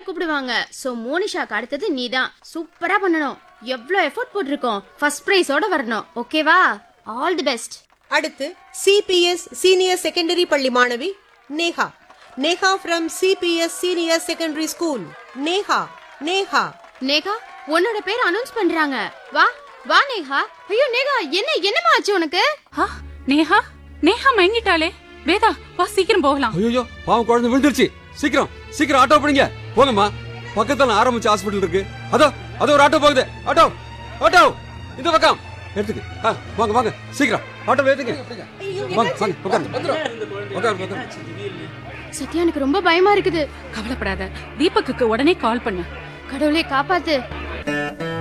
கூப்பிடுவாங்க சோ மோனிஷாக்கு அடுத்தது நீதான் சூப்பரா பண்ணணும் எவ்வளவு எஃபோர்ட் போட்டிருக்கோம் ஃபர்ஸ்ட் பிரைஸோட வரணும் ஓகேவா ஆல் தி பெஸ்ட் அடுத்து சிபிஎஸ் சீனியர் செகண்டரி பள்ளி மாணவி Neha Neha from CBS senior secondary school Neha Neha Neha உன்னோட பேர் அனௌன்ஸ் பண்றாங்க வா வா நேகா ஐயோ நேகா என்ன என்னமா ஆச்சு உனக்கு ஆ, நேஹா நேஹா மயங்கிட்டாளே வேதா வா சீக்கிரம் போகலாம் ஐயோ பாவம் குழந்தை விழுந்துருச்சு சீக்கிரம் சீக்கிரம் ஆட்டோ பிடிங்க போங்கம்மா பக்கத்துல ஆரம்பிச்ச ஹாஸ்பிடல் இருக்கு அதோ அதோ ஒரு ஆட்டோ போகுது ஆட்டோ ஆட்டோ இந்த பக்கம் எடுத்துக்கு ஆ, வாங்க வாங்க சீக்கிரம் ஆட்டோ ஏத்துங்க வாங்க வாங்க உட்காருங்க உட்காருங்க உட்காருங்க சத்யா எனக்கு ரொம்ப பயமா இருக்குது கவலைப்படாத தீபக்குக்கு உடனே கால் பண்ணு கடவுளே காப்பாத்து